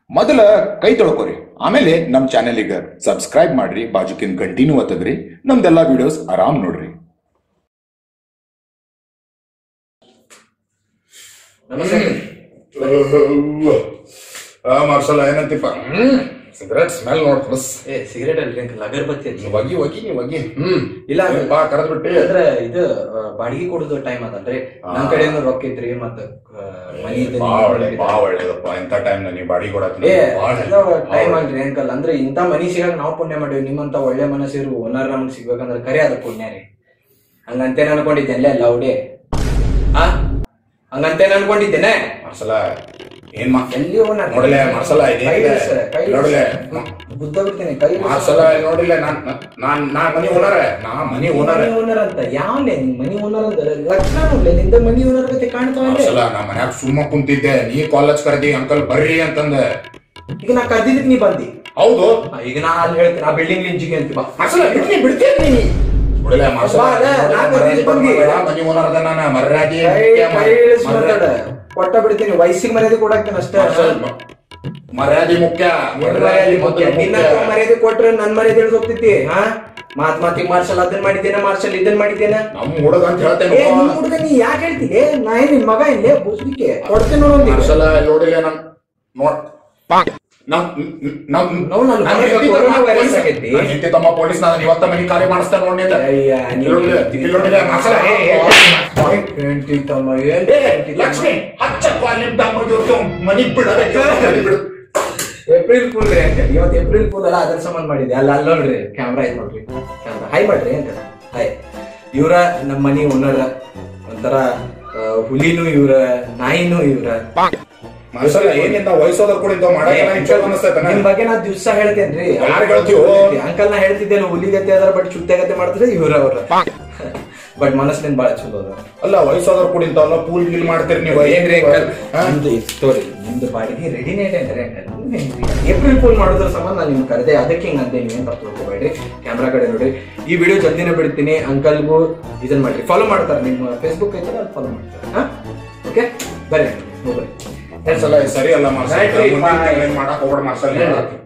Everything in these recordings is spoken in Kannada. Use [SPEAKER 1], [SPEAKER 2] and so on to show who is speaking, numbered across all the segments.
[SPEAKER 1] ಮೊದಲ ಕೈ ತೊಳ್ಕೊರಿ ಆಮೇಲೆ ನಮ್ಮ ಚಾನೆಲಿಗೆ ಸಬ್ಸ್ಕ್ರೈಬ್ ಮಾಡ್ರಿ ಬಾಜುಕಿನ್ ಕಂಟಿನ್ಯೂ ಒತ್ತದ್ರಿ ನಮ್ದೆಲ್ಲ ವಿಡಿಯೋಸ್ ಆರಾಮ್ ನೋಡ್ರಿ
[SPEAKER 2] ನಮಸ್ತೆ
[SPEAKER 1] ಮಾರ್ಷಲ್ ಏನಂತಿಪ್ಪ ಸಿಗರೇಟ್ ಸ್ಮೆಲ್ ನೋಡ್ ಬಸ್
[SPEAKER 2] ಏ ಸಿಗರೇಟ್ ಅಲ್ರಿ ಅಂಕಲ್ ಅಗರಬತ್ತಿ ಹಚ್ಚಿ
[SPEAKER 1] ಒಗಿ ಒಗಿ ನೀ ಒಗಿ ಹ್ಮ್
[SPEAKER 2] ಇಲ್ಲ
[SPEAKER 1] ಏನ್ ಬಾ ಕರೆದ್ ಬಿಟ್ಟಿ
[SPEAKER 2] ಅಂದ್ರ ಇದು ಆ, ಬಾಡಿಗೆ ಕೊಡುದು ಟೈಮ್ ಅದಲ್ರಿ ನಮ್ ಕಡೆನು ರೊಕ್ಕ ಇದ್ರಿ ಮತ್ತ ಆ, ಮನಿ ಇದೆ
[SPEAKER 1] ಬಾ ಒಳ್ಳೆ ಬಾ ಒಳ್ಳೇದಪ್ಪ ಇಂಥ ಟೈಮ್ ನೀವು ಬಾಡಿ ಕೊಡತ್
[SPEAKER 2] ಏ ಟೈಮ್ ಅಲ್ರಿ ಅಂಕಲ್ ಅಂದ್ರೆ ಇಂತ ಮನಿ ಸಿಗಾಕ ನಾವು ಪುಣ್ಯ ಮಾಡಿವಿ ನಿಮ್ಮಂತ ಒಳ್ಳೆ ಮನಸ್ಸಿರು ಓನರ್ ನಮ್ಗೆ ಸಿಗ್ಬೇಕಂದ್ರೆ ಕರೆ ಅದ ಪುಣ್ಯ ರೀ ಹಂಗಂತೇನೆ ಅನ್ಕೊಂಡಿದ್ದೇನೆ ಲೌಡೆ ಆ ಹಂಗಂತೇನೆ ಅನ್ಕೊಂಡಿದ್ದೇನೆ
[SPEAKER 1] ಮಾರ್ಸಲ ಏನ್ ಮಾ
[SPEAKER 2] ಎಲ್ಲಿ ಓನರ್
[SPEAKER 1] ನೋಡಲೆ ಮಾರ್ಸಲ ಇದೇನಿದೆ ನೋಡಲೆ
[SPEAKER 2] ಬುದ್ಧ ಬಿಡ್ತೇನೆ ಕೈ
[SPEAKER 1] ಮಾರ್ಸಲ ನೋಡಿಲ್ಲ ನಾನ್ ನಾನ್ ನಾನ್ ಮನಿ ಓನರ್ ನಾ ಮನಿ ಓನರ್
[SPEAKER 2] ಮನಿ ಓನರ್ ಅಂತ ಯಾವ್ಲೆ ನಿಮ್ ಮನಿ ಓನರ್ ಅಂತ ಲಕ್ಷಣ ನೋಡ್ಲೆ ನಿಂದ ಮನಿ ಓನರ್ ಗತಿ ಕಾಣ್ತಾವಲ್ಲ
[SPEAKER 1] ಮಾರ್ಸಲ ನಾ ಮನ್ಯಾಗ ಸುಮ್ಮ ಕುಂತಿದ್ದೆ ನೀ ಕಾಲೇಜ್ ಕರೆದಿ ಅಂಕಲ್ ಬರ್ರಿ ಅಂತಂದ
[SPEAKER 2] ಈಗ ನಾ ಕರ್ದಿದ್ದಕ್ಕೆ ನೀ ಬಂದಿ
[SPEAKER 1] ಹೌದು
[SPEAKER 2] ಆ, ಈಗ ನಾ ಅಲ್ಲಿ ಹೇಳ್ತೀನಿ ಆ ಬಿಲ್ಡಿಂಗ್ ಲಿಂಚಿಗೆ ಅಂತ ಬಾ
[SPEAKER 1] ಮಾರ್ಸಲ ಬಿಡ್ತೀನಿ ಬಿಡ್ತೀನಿ ನೀ ನೋಡಲೆ ಮಾರ್ಸಲ
[SPEAKER 2] ಬಾ, ಅಲ್ಲ, ನಾ ಕರ್ದಿದ್ದು ಬಂದಿ.
[SPEAKER 1] ಮನಿ ಓನರ್ ಅದ ನಾನು ಮರ್ಯಾದೆ
[SPEAKER 2] ಕೈ ಕೈ ಇಳಿಸಿ ಮಾತಾಡ ಕೊಟ್ಟ ಬಿಡ್ತೀನಿ ವಯಸ್ಸಿಗೆ ಮರ್ಯಾದೆ ಕೊಡಾಕ್ತೇನೆ ಅಷ್ಟೇ
[SPEAKER 1] ಮರ್ಯಾದೆ ಮುಖ್ಯ
[SPEAKER 2] ನಿನ್ ಮರ್ಯಾದೆ ಮುಖ್ಯ. ನಿನ್ನ ಹತ್ರ ಮರ್ಯಾದೆ ಕೊಟ್ರೆ ನನ್ ಮರ್ಯಾದೆ ಇಳ್ದು ಹೋಗ್ತೈತಿ ಹಾ ಮಾತ್ ಮಾತಿಗೆ ಮಾರ್ಷಲ್ ಅದನ್ ಮಾಡಿದ್ದೇನೆ ಮಾರ್ಷಲ್ ಇದನ್ ಮಾಡಿದ್ದೇನೆ
[SPEAKER 1] ನಮ್ ಹುಡುಗ ಅಂತ
[SPEAKER 2] ಏ
[SPEAKER 1] ಹೇಳ್ತೇನೆ
[SPEAKER 2] ನಿಮ್ ಹುಡುಗ ನೀ ಯಾಕೆ ಹೇಳ್ತೀನಿ ನಾ ಏನ್ ನಿನ್ ಮಗ ಇಲ್ಲೇ ಬುಸ್ಲಿಕ್ಕೆ ಕೊಡ್ತೇನೆ ನೋಡೋದು
[SPEAKER 1] ಮಾರ್ಸಲ ನೋಡಿಲ್ಲ ನಮ್ ನೋಡ್ ನಮ್ ನಮ್
[SPEAKER 2] ನಾವು ನನ್ನ
[SPEAKER 1] ನಮ್
[SPEAKER 2] ಮನೆಗೆ
[SPEAKER 1] ಹೆಂಡ್ತಿ
[SPEAKER 2] ಕೊರೋನಾ
[SPEAKER 1] ತಮ್ಮ
[SPEAKER 2] ವೈರಸ್
[SPEAKER 1] ಪೊಲೀಸ್-
[SPEAKER 2] ಆಗೈತಿ.
[SPEAKER 1] ನನ್ ಹೆಂಡ್ತಿ ತಮ್ಮ ಪೊಲೀಸ್ ನಾನು ಇವತ್ತ ಮನೆ ಕಾರ್ಯ ಮಾಡಿಸ್ತಾನೆ ನೋಡಿ ಅಂತ.
[SPEAKER 2] ಅಯ್ಯ, ನೀ-
[SPEAKER 1] ಇಲ್ಲಿ ನೋಡಿಲ್ಲ, ಇಲ್ಲಿ ನೋಡಿಲ್ಲ, ಮಾರ್ಸಲ, ಏ, ಏ, ಏ,
[SPEAKER 2] ಹೆಂಡ್ತಿ ತಮ್ಮ ಏನ್
[SPEAKER 1] ಏ,
[SPEAKER 2] ಹೆಂಡ್ತಿ ತಮ್ಮ?
[SPEAKER 1] ಲಕ್ಷ್ಮಿ ಹಚ್ಚಪ್ಪ ನಿಮ್ ತಮ್ಮ ಜೊತೆ ಮನಿ ಬಿಡದೆ ಮನಿ ಬಿಡು
[SPEAKER 2] ಏಪ್ರಿಲ್ ಫುಲ್ ರೀ ಅಂತ ಇವತ್ತು ಏಪ್ರಿಲ್ ಫುಲ್ ಅಲ್ಲ ಅದ್ರ ಸಂಬಂಧ ಮಾಡಿದೆ ಅಲ್ಲ ಅಲ್ಲಿ ನೋಡ್ರಿ ಕ್ಯಾಮ್ರಾ ಐತ್ ನೋಡ್ರಿ ಕ್ಯಾಮ್ರಾ ಹೈ ಮಾಡ್ರಿ ಅಂತ ಹೈ ಇವ್ರ ನಮ್ಮ ಮನಿ ಓನರ್ ಒಂಥರ ಆ, ಹುಲಿನೂ ಇವ್ರ ನಾಯಿನೂ ಇವ್ರ
[SPEAKER 1] ಮಾರ್ಸಲ ಏನಿಂದ ವಯಸ್ಸೋದ್ರ ಕೂಡ ಇಂಥವ್ ಮಾಡಕ್ಕೆ ನಂಗ್ ಚಲೋ ಅನಿಸ್ತೈತೆ
[SPEAKER 2] ನಿಮ್ ಬಗ್ಗೆ ನಾ ದಿವ್ಸ ಹೇಳ್ತೇನ್ರಿ
[SPEAKER 1] ಯಾರ್ ಹೇಳ್ತೀವೋ?
[SPEAKER 2] ಅಂಕಲ್ ನಾ ಹೇಳ್ತಿದ್ದೇನೆ ಹುಲಿಗತ್ತೆ ಅದಾರ ಬಟ್ ಚುತ್ತಗತ್ತೆ ಮಾಡ್ತಿದ್ರೆ ಇವ್ರ ಅವ್ರ ಬಟ್ ಮನಸ್ಸಿನಿಂದ ಬಾಳ ಚಲೋ ಅದ
[SPEAKER 1] ಅಲ್ಲ ವಯಸ್ಸೋದ್ರ ಕೂಡ ಇಂಥವಲ್ಲ ಪೂಲ್ ಗೀಲ್ ಮಾಡ್ತೀರಿ ನೀವು
[SPEAKER 2] ಏನ್ರಿ ಅಂಕಲ್
[SPEAKER 1] ಹಾ?
[SPEAKER 2] ನಿಮ್ದು ಸ್ಟೋರಿ ನಿಮ್ದು ಬಾಡಿಗೆ ರೆಡಿನೇಟ್ ಅಂದ್ರೆ ಏಪ್ರಿಲ್ ಫೋನ್ ಮಾಡೋದ್ರ ಸಂಬಂಧ ನಾನು ನಿಮ್ಗೆ ಕರೆದೆ ಅದಕ್ಕೆ ಹಿಂಗ್ ಅಂದೆ ನೀವೇನ್ ತಪ್ಪು ತಿಳ್ಕೊಬೇಡ್ರಿ ಕ್ಯಾಮ್ರಾ ಕಡೆ ನೋಡ್ರಿ ಈ ವಿಡಿಯೋ ಜಲ್ದಿನೇ ಬಿಡ್ತೀನಿ ಅಂಕಲ್ಗೂ ಇದನ್ ಮಾಡ್ರಿ ಫಾಲೋ ಮಾಡ್ತಾರೆ ನಿಮ್ಮ ಫೇಸ್ಬುಕ್ ಐತಲ್ಲ ಅಲ್ಲಿ ಫಾಲೋ ಮಾಡ್ತಾರೆ ಹಾ ಓಕೆ ಬರ್ರಿ ಹೋಗ್ರಿ
[SPEAKER 1] ಸಲ ಸರಿ ಅಲ್ಲ ಮಾರ್ಸಲ್
[SPEAKER 2] Right, right, bye.
[SPEAKER 1] ಏನ್ ಮಾಡಕ್ ಹೋಗ್ಬೇಡ Marshal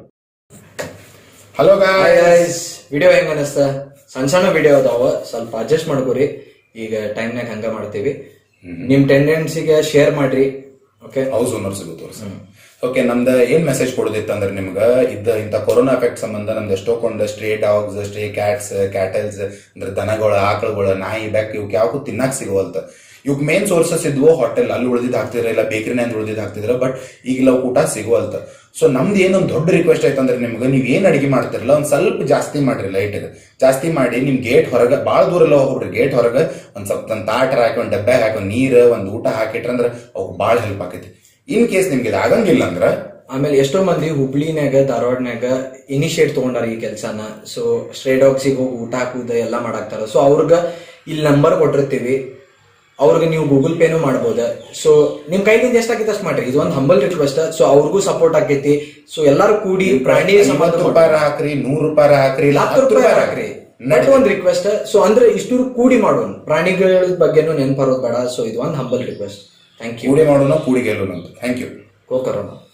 [SPEAKER 1] hello
[SPEAKER 2] hi
[SPEAKER 1] guys
[SPEAKER 2] guys video ಹೆಂಗ ಅನಸ್ತ ಸಣ್ಣ ಸಣ್ಣ ವಿಡಿಯೋ ಅದಾವ ಸ್ವಲ್ಪ ಅಡ್ಜಸ್ಟ್ ಮಾಡ್ಕೋರಿ ಈಗ ಟೈಮ್ನಾಗ ಹಂಗ ಮಾಡ್ತೀವಿ ನಿಮ್ ಟೆಂಡೆನ್ಸಿಗೆ ಶೇರ್ ಮಾಡ್ರಿ ಓಕೆ
[SPEAKER 1] ಹೌಸ್ ಓನರ್ ಸಿಗುತ್ತೆ ಓಕೆ ನಮ್ದು ಏನ್ ಮೆಸೇಜ್ ಕೊಡೋದಿತ್ತು ಅಂದ್ರೆ ನಿಮ್ಗ ಇದ್ದ ಇಂಥ ಕೊರೋನಾ ಎಫೆಕ್ಟ್ ಸಂಬಂಧ ನಮ್ದು ಎಷ್ಟೋ ಕೊಂಡ stray dogs stray cats cattles ಅಂದ್ರೆ ದನಗಳ ಆಕಳುಗಳು ನಾಯಿ ಬೆಕ್ ಇವಕ್ಕೆ ಯಾವಕ್ಕೂ ತಿನ್ನಕ್ ಸಿಗುವಲ್ತ ಇವ್ಕ್ ಮೇನ್ ಸೋರ್ಸಸ್ ಇದ್ವು ಹೋಟೆಲ್ ಅಲ್ಲಿ ಉಳಿದಿದ್ದು ಹಾಕ್ತಿದ್ರ ಇಲ್ಲ ಬೇಕರಿನಲ್ಲಿ ಉಳಿದಿದ್ದು ಹಾಕ್ತಿದ್ರ ಬಟ್ ಈಗ ಊಟ ಸಿಗುವಲ್ತ ಸೊ ನಮ್ದು ಏನೊಂದು ದೊಡ್ಡ ರಿಕ್ವೆಸ್ಟ್ ಆಯ್ತಂದ್ರೆ ನಿಮ್ಗೆ ನೀವು ಏನ್ ಅಡಿಗೆ ಮಾಡ್ತಿರಲ್ಲ ಒಂದ್ ಸ್ವಲ್ಪ ಜಾಸ್ತಿ ಮಾಡ್ರಿ ಲೈಟ್ ಜಾಸ್ತಿ ಮಾಡಿ ನಿಮ್ ಗೇಟ್ ಹೊರಗೆ ಭಾಳ ದೂರ ಎಲ್ಲ ಹೋಗ್ಬಿಡ್ರಿ ಗೇಟ್ ಹೊರಗೆ ಒಂದ್ ಸ್ವಲ್ಪ ಒಂದ್ ತಾಟರ್ ಹಾಕಿ ಒಂದ್ ಡಬ್ಬೆ ಹಾಕಿ ಒಂದ್ ನೀರ್ ಒಂದ್ ಊಟ ಹಾಕಿಟ್ರ ಅಂದ್ರೆ ಅವ್ಕ್ ಭಾಳ ಹೆಲ್ಪ್ ಆಕೈತಿ ಇನ್ ಕೇಸ್ ನಿಮ್ಗೆ ಇದು ಆಗಂಗಿಲ್ಲ ಅಂದ್ರ
[SPEAKER 2] ಆಮೇಲೆ ಎಷ್ಟೋ ಮಂದಿ ಹುಬ್ಳಿನಾಗ ಧಾರವಾಡನಾಗ ಇನಿಷಿಯೇಟ್ ತಗೊಂಡಾರ ಈ ಕೆಲ್ಸನ ಸೊ ಸ್ಟ್ರೇ ಡಾಗ್ಸಿಗೆ ಹೋಗಿ ಊಟ ಹಾಕುದ ಎಲ್ಲ ಮಾಡಾಕ್ತಾರ ಸೊ ಅವ್ರಿಗೆ ಇಲ್ಲಿ ನಂಬರ್ ಕೊಟ್ಟಿರ್ತೀವಿ ಅವ್ರಿಗೆ ನೀವು ಗೂಗಲ್ ಪೇನು ಮಾಡ್ಬೋದ ಸೊ ನಿಮ್ ಕೈಲಿಂದ ಎಷ್ಟಾಗೈತೆ ಅಷ್ಟು ಮಾಡ್ರಿ ಇದು ಒಂದು ಹಂಬಲ್ ರಿಕ್ವೆಸ್ಟ್ ಸೊ ಅವ್ರಿಗೂ ಸಪೋರ್ಟ್ ಆಕೈತಿ ಸೊ ಎಲ್ಲಾರು ಕೂಡಿ ಪ್ರಾಣಿ ಸಂಬಂಧ
[SPEAKER 1] ಐವತ್ತು ರೂಪಾಯಿ ಹಾಕ್ರಿ ನೂರು ರೂಪಾಯಿ ಹಾಕ್ರಿ ಇಲ್ಲ
[SPEAKER 2] ಹತ್ತು ರೂಪಾಯಿ ಹಾಕ್ರಿ ಬಟ್ ಒಂದ್ ರಿಕ್ವೆಸ್ಟ್ ಸೊ ಅಂದ್ರೆ ಇಷ್ಟು ಕೂಡಿ ಮಾಡೋಣ ಪ್ರಾಣಿಗಳ ಬಗ್ಗೆನೂ ನೆನ್ಪರೋದು ಬೇಡ ಸೊ ಇದು ಒಂದು ಹಂಬಲ್ ರಿಕ್ವೆಸ್ಟ್ ಥ್ಯಾಂಕ್ ಯು
[SPEAKER 1] ಕೂಡಿ ಮಾಡೋಣ ಕೂಡಿ ಗೆಲ್ಲೋಣ ಅಂತ ಥ್ಯಾಂಕ್ ಯು
[SPEAKER 2] ಗೋ ಕರೋಣ